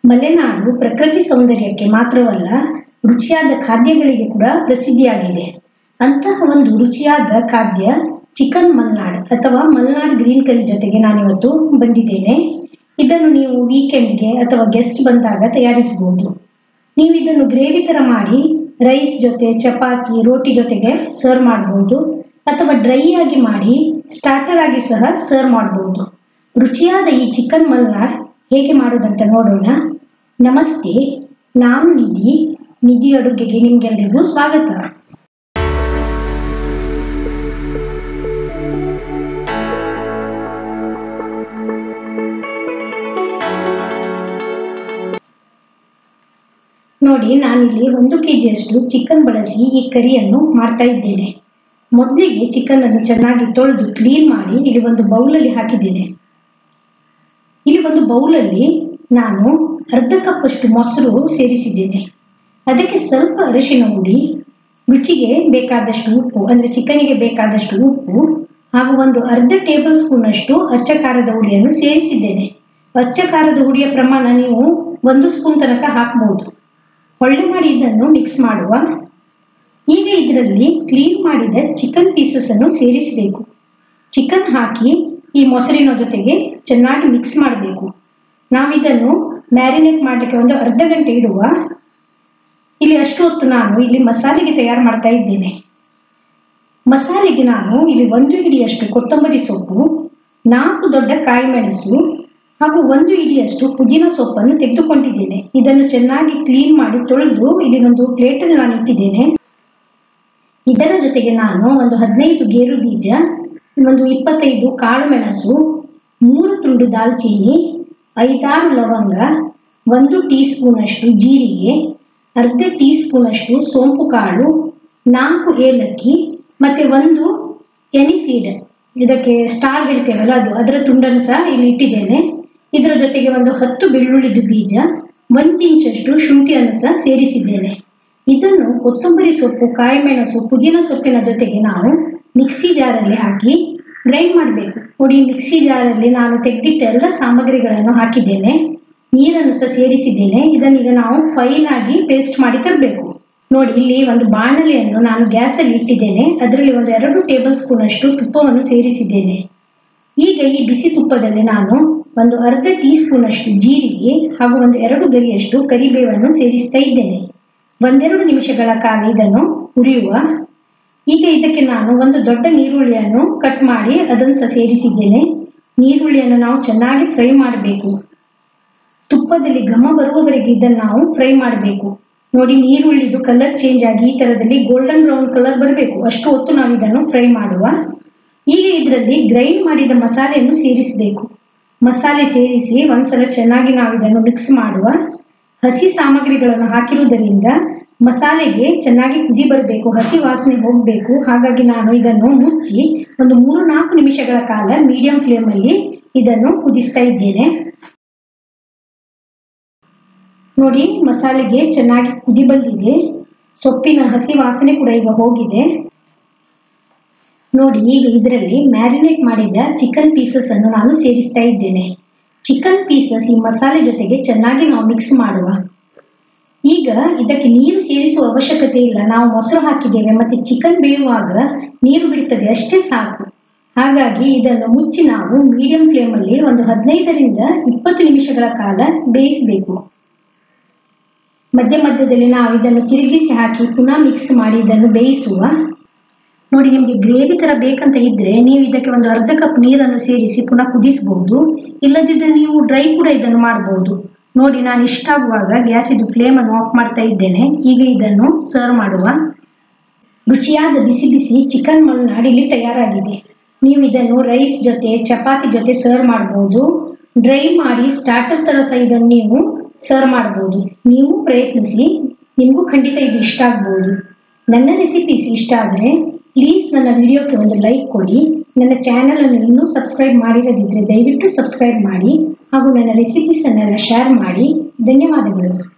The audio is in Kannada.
ಮಲೆನಾಡು ಪ್ರಕೃತಿ ಸೌಂದರ್ಯಕ್ಕೆ ಮಾತ್ರವಲ್ಲ ರುಚಿಯಾದ ಖಾದ್ಯಗಳಿಗೆ ಕೂಡ ಪ್ರಸಿದ್ಧಿಯಾಗಿದೆ ಅಂತಹ ಒಂದು ರುಚಿಯಾದ ಖಾದ್ಯ ಚಿಕನ್ ಮಲ್ನಾಡ್ ಅಥವಾ ಮಲ್ನಾಡ್ ಗ್ರೀನ್ ಕರಿ ಜೊತೆಗೆ ನಾನಿವತ್ತು ಬಂದಿದ್ದೇನೆ ಇದನ್ನು ನೀವು ವೀಕೆಂಡ್ಗೆ ಅಥವಾ ಗೆಸ್ಟ್ ಬಂದಾಗ ತಯಾರಿಸಬಹುದು ನೀವು ಇದನ್ನು ಗ್ರೇವಿ ಥರ ಮಾಡಿ ರೈಸ್ ಜೊತೆ ಚಪಾತಿ ರೋಟಿ ಜೊತೆಗೆ ಸರ್ವ್ ಮಾಡಬಹುದು ಅಥವಾ ಡ್ರೈ ಆಗಿ ಮಾಡಿ ಸ್ಟಾರ್ಟರ್ ಆಗಿ ಸಹ ಸರ್ವ್ ಮಾಡಬಹುದು ರುಚಿಯಾದ ಈ ಚಿಕನ್ ಮಲ್ನಾಡ್ ಹೇಗೆ ಮಾಡೋದಂತ ನೋಡೋಣ ನಮಸ್ತೆ ನಾನು ನಿಧಿ ನಿಧಿ ಅಡುಗೆಗೆ ನಿಮಗೆಲ್ಲರಿಗೂ ಸ್ವಾಗತ ನೋಡಿ ನಾನಿಲ್ಲಿ ಒಂದು ಕೆ ಜಿಯಷ್ಟು ಚಿಕನ್ ಬಳಸಿ ಈ ಕರಿಯನ್ನು ಮಾಡ್ತಾ ಇದ್ದೇನೆ ಮೊದಲಿಗೆ ಚಿಕನ್ ಅನ್ನು ಚೆನ್ನಾಗಿ ತೊಳೆದು ಕ್ಲೀನ್ ಮಾಡಿ ಇಲ್ಲಿ ಒಂದು ಬೌಲಲ್ಲಿ ಹಾಕಿದ್ದೇನೆ ಇಲ್ಲಿ ಒಂದು ಬೌಲಲ್ಲಿ ನಾನು ಅರ್ಧ ಕಪ್ಪಷ್ಟು ಮೊಸರು ಸೇರಿಸಿದ್ದೇನೆ ಅದಕ್ಕೆ ಸ್ವಲ್ಪ ಅರಿಶಿನ ಹುಡಿ ರುಚಿಗೆ ಬೇಕಾದಷ್ಟು ಉಪ್ಪು ಅಂದರೆ ಚಿಕನಿಗೆ ಬೇಕಾದಷ್ಟು ಉಪ್ಪು ಹಾಗೂ ಒಂದು ಅರ್ಧ ಟೇಬಲ್ ಸ್ಪೂನ್ ಅಷ್ಟು ಅಚ್ಚ ಖಾರದ ಹುಡಿಯನ್ನು ಸೇರಿಸಿದ್ದೇನೆ ಅಚ್ಚ ಖಾರದ ಹುಡಿಯ ಪ್ರಮಾಣ ನೀವು ಒಂದು ಸ್ಪೂನ್ ತನಕ ಹಾಕಬಹುದು ಒಳ್ಳೆ ಮಾಡಿ ಇದನ್ನು ಮಿಕ್ಸ್ ಮಾಡುವ ಈಗ ಇದರಲ್ಲಿ ಕ್ಲೀನ್ ಮಾಡಿದ ಚಿಕನ್ ಪೀಸಸ್ ಅನ್ನು ಸೇರಿಸಬೇಕು ಚಿಕನ್ ಹಾಕಿ ಈ ಮೊಸರಿನ ಜೊತೆಗೆ ಚೆನ್ನಾಗಿ ಮಿಕ್ಸ್ ಮಾಡಬೇಕು ನಾವಿದನ್ನು ಮ್ಯಾರಿನೇಟ್ ಮಾಡಲಿಕ್ಕೆ ಒಂದು ಅರ್ಧ ಗಂಟೆ ಇಡುವ ಇಲ್ಲಿ ಅಷ್ಟು ಹೊತ್ತು ನಾನು ಇಲ್ಲಿ ಮಸಾಲೆಗೆ ತಯಾರು ಮಾಡ್ತಾ ಇದ್ದೇನೆ ಮಸಾಲೆಗೆ ನಾನು ಇಲ್ಲಿ ಒಂದು ಹಿಡಿಯಷ್ಟು ಕೊತ್ತಂಬರಿ ಸೊಪ್ಪು ನಾಲ್ಕು ದೊಡ್ಡ ಕಾಯಿ ಮೆಣಸು ಹಾಗೂ ಒಂದು ಇಡಿಯಷ್ಟು ಪುದೀನ ಸೊಪ್ಪನ್ನು ತೆಗೆದುಕೊಂಡಿದ್ದೇನೆ ಇದನ್ನು ಚೆನ್ನಾಗಿ ಕ್ಲೀನ್ ಮಾಡಿ ತೊಳೆದು ಇಲ್ಲಿ ಒಂದು ಪ್ಲೇಟಲ್ಲಿ ನಾನು ಇಟ್ಟಿದ್ದೇನೆ ಇದರ ಜೊತೆಗೆ ನಾನು ಒಂದು ಹದಿನೈದು ಗೇರು ಬೀಜ ಒಂದು ಇಪ್ಪತ್ತೈದು ಕಾಳು ಮೆಣಸು ಮೂರು ತುಂಡು ದಾಲ್ಚೀನಿ ಐದಾರು ಲವಂಗ ಒಂದು ಟೀ ಸ್ಪೂನಷ್ಟು ಜೀರಿಗೆ ಅರ್ಧ ಟೀ ಸ್ಪೂನಷ್ಟು ಸೋಂಪು ಕಾಳು ನಾಲ್ಕು ಏಲಕ್ಕಿ ಮತ್ತು ಒಂದು ಎನಿಸೀಡ್ ಇದಕ್ಕೆ ಸ್ಟಾರ್ ಹೇಳ್ತೇವಲ್ಲ ಅದು ಅದರ ತುಂಡನ್ನು ಸಹ ಇಲ್ಲಿ ಇಟ್ಟಿದ್ದೇನೆ ಇದರ ಜೊತೆಗೆ ಒಂದು ಹತ್ತು ಬೆಳ್ಳುಳ್ಳಿದು ಬೀಜ ಒಂದು ಇಂಚಷ್ಟು ಶುಂಠಿಯನ್ನು ಸಹ ಸೇರಿಸಿದ್ದೇನೆ ಇದನ್ನು ಕೊತ್ತಂಬರಿ ಸೊಪ್ಪು ಕಾಯಿಮೆಣಸು ಪುದೀನ ಸೊಪ್ಪಿನ ಜೊತೆಗೆ ನಾವು ಮಿಕ್ಸಿ ಜಾರಲ್ಲಿ ಹಾಕಿ ಗ್ರೈಂಡ್ ಮಾಡಬೇಕು ನೋಡಿ ಮಿಕ್ಸಿ ಜಾರಲ್ಲಿ ನಾನು ತೆಗೆದಿಟ್ಟ ಎಲ್ಲ ಸಾಮಗ್ರಿಗಳನ್ನು ಹಾಕಿದ್ದೇನೆ ನೀರನ್ನು ಸಹ ಸೇರಿಸಿದ್ದೇನೆ ಇದನ್ನೀಗ ನಾವು ಫೈನ್ ಆಗಿ ಪೇಸ್ಟ್ ಮಾಡಿ ತರಬೇಕು ನೋಡಿ ಇಲ್ಲಿ ಒಂದು ಬಾಣಲೆಯನ್ನು ನಾನು ಗ್ಯಾಸಲ್ಲಿ ಇಟ್ಟಿದ್ದೇನೆ ಅದರಲ್ಲಿ ಒಂದು ಎರಡು ಟೇಬಲ್ ಸ್ಪೂನ್ ಅಷ್ಟು ತುಪ್ಪವನ್ನು ಸೇರಿಸಿದ್ದೇನೆ ಈಗ ಈ ಬಿಸಿ ತುಪ್ಪದಲ್ಲಿ ನಾನು ಒಂದು ಅರ್ಧ ಟೀ ಸ್ಪೂನ್ ಅಷ್ಟು ಜೀರಿಗೆ ಹಾಗೂ ಒಂದು ಎರಡು ಗರಿಯಷ್ಟು ಕರಿಬೇವನ್ನು ಸೇರಿಸ್ತಾ ಇದ್ದೇನೆ ಒಂದೆರಡು ನಿಮಿಷಗಳ ಕಾಲ ಇದನ್ನು ಹುರಿಯುವ ಈಗ ಇದಕ್ಕೆ ನಾನು ಒಂದು ದೊಡ್ಡ ನೀರುಳ್ಳಿಯನ್ನು ಕಟ್ ಮಾಡಿ ಅದನ್ನು ಸಹ ಸೇರಿಸಿದ್ದೇನೆ ನೀರುಳ್ಳಿಯನ್ನು ನಾವು ಚೆನ್ನಾಗಿ ಫ್ರೈ ಮಾಡಬೇಕು ತುಪ್ಪದಲ್ಲಿ ಘಮ ಬರುವವರೆಗೆ ಇದನ್ನು ನಾವು ಫ್ರೈ ಮಾಡಬೇಕು ನೋಡಿ ನೀರುಳ್ಳಿದು ಕಲರ್ ಚೇಂಜ್ ಆಗಿ ಈ ಥರದಲ್ಲಿ ಗೋಲ್ಡನ್ ಬ್ರೌನ್ ಕಲರ್ ಬರಬೇಕು ಅಷ್ಟು ಹೊತ್ತು ನಾವು ಇದನ್ನು ಫ್ರೈ ಮಾಡುವ ಈಗ ಇದರಲ್ಲಿ ಗ್ರೈಂಡ್ ಮಾಡಿದ ಮಸಾಲೆಯನ್ನು ಸೇರಿಸಬೇಕು ಮಸಾಲೆ ಸೇರಿಸಿ ಒಂದ್ಸಲ ಚೆನ್ನಾಗಿ ನಾವು ಇದನ್ನು ಮಿಕ್ಸ್ ಮಾಡುವ ಹಸಿ ಸಾಮಗ್ರಿಗಳನ್ನು ಹಾಕಿರುವುದರಿಂದ ಮಸಾಲೆಗೆ ಚೆನ್ನಾಗಿ ಕುದಿ ಬರಬೇಕು ಹಸಿ ವಾಸನೆ ಹೋಗಬೇಕು ಹಾಗಾಗಿ ನಾನು ಇದನ್ನು ಮುಚ್ಚಿ ಒಂದು ಮೂರು ನಾಲ್ಕು ನಿಮಿಷಗಳ ಕಾಲ ಮೀಡಿಯಂ ಫ್ಲೇಮಲ್ಲಿ ಇದನ್ನು ಕುದಿಸ್ತಾ ಇದ್ದೇನೆ ನೋಡಿ ಮಸಾಲೆಗೆ ಚೆನ್ನಾಗಿ ಕುದಿ ಬಂದಿದೆ ಸೊಪ್ಪಿನ ಹಸಿ ವಾಸನೆ ಕೂಡ ಈಗ ಹೋಗಿದೆ ನೋಡಿ ಈಗ ಇದರಲ್ಲಿ ಮ್ಯಾರಿನೇಟ್ ಮಾಡಿದ ಚಿಕನ್ ಪೀಸಸ್ ಅನ್ನು ನಾನು ಸೇರಿಸ್ತಾ ಇದ್ದೇನೆ ಚಿಕನ್ ಪೀಸಸ್ ಈ ಮಸಾಲೆ ಜೊತೆಗೆ ಚೆನ್ನಾಗಿ ನಾವು ಮಿಕ್ಸ್ ಮಾಡುವ ಈಗ ಇದಕ್ಕೆ ನೀರು ಸೇರಿಸುವ ಅವಶ್ಯಕತೆ ಇಲ್ಲ ನಾವು ಮೊಸರು ಹಾಕಿದ್ದೇವೆ ಮತ್ತು ಚಿಕನ್ ಬೇಯುವಾಗ ನೀರು ಬಿಡ್ತದೆ ಅಷ್ಟೇ ಸಾಕು ಹಾಗಾಗಿ ಇದನ್ನು ಮುಚ್ಚಿ ನಾವು ಮೀಡಿಯಂ ಫ್ಲೇಮಲ್ಲಿ ಒಂದು ಹದಿನೈದರಿಂದ ಇಪ್ಪತ್ತು ನಿಮಿಷಗಳ ಕಾಲ ಬೇಯಿಸಬೇಕು ಮಧ್ಯ ಮಧ್ಯದಲ್ಲಿ ನಾವು ಇದನ್ನು ತಿರುಗಿಸಿ ಹಾಕಿ ಪುನಃ ಮಿಕ್ಸ್ ಮಾಡಿ ಇದನ್ನು ಬೇಯಿಸುವ ನೋಡಿ ನಿಮಗೆ ಗ್ರೇವಿ ಥರ ಬೇಕಂತ ಇದ್ದರೆ ನೀವು ಇದಕ್ಕೆ ಒಂದು ಅರ್ಧ ಕಪ್ ನೀರನ್ನು ಸೇರಿಸಿ ಪುನಃ ಕುದಿಸಬಹುದು ಇಲ್ಲದಿದ್ದರೆ ನೀವು ಡ್ರೈ ಕೂಡ ಇದನ್ನು ಮಾಡಬಹುದು ನೋಡಿ ನಾನು ಇಷ್ಟ ಆಗುವಾಗ ಗ್ಯಾಸಿದು ಫ್ಲೇಮನ್ನು ಆಫ್ ಮಾಡ್ತಾ ಇದ್ದೇನೆ ಈಗ ಇದನ್ನು ಸರ್ವ್ ಮಾಡುವ ರುಚಿಯಾದ ಬಿಸಿ ಬಿಸಿ ಚಿಕನ್ ಮಲ್ನಾಡ್ ಇಲ್ಲಿ ತಯಾರಾಗಿದೆ ನೀವು ಇದನ್ನು ರೈಸ್ ಜೊತೆ ಚಪಾತಿ ಜೊತೆ ಸರ್ವ್ ಮಾಡಬಹುದು ಡ್ರೈ ಮಾಡಿ ಸ್ಟಾರ್ಟರ್ ಥರ ಸಹ ಇದನ್ನು ನೀವು ಸರ್ವ್ ಮಾಡ್ಬೋದು ನೀವು ಪ್ರಯತ್ನಿಸಿ ನಿಮಗೂ ಖಂಡಿತ ಇದು ಇಷ್ಟ ಆಗ್ಬೋದು ನನ್ನ ರೆಸಿಪೀಸ್ ಇಷ್ಟ ಆದರೆ ಪ್ಲೀಸ್ ನನ್ನ ವಿಡಿಯೋಕ್ಕೆ ಒಂದು ಲೈಕ್ ಕೊಡಿ ನನ್ನ ಚಾನಲನ್ನು ಇನ್ನೂ ಸಬ್ಸ್ಕ್ರೈಬ್ ಮಾಡಿರದಿದ್ದರೆ ದಯವಿಟ್ಟು ಸಬ್ಸ್ಕ್ರೈಬ್ ಮಾಡಿ ಹಾಗೂ ನನ್ನ ರೆಸಿಪೀಸನ್ನೆಲ್ಲ ಶೇರ್ ಮಾಡಿ ಧನ್ಯವಾದಗಳು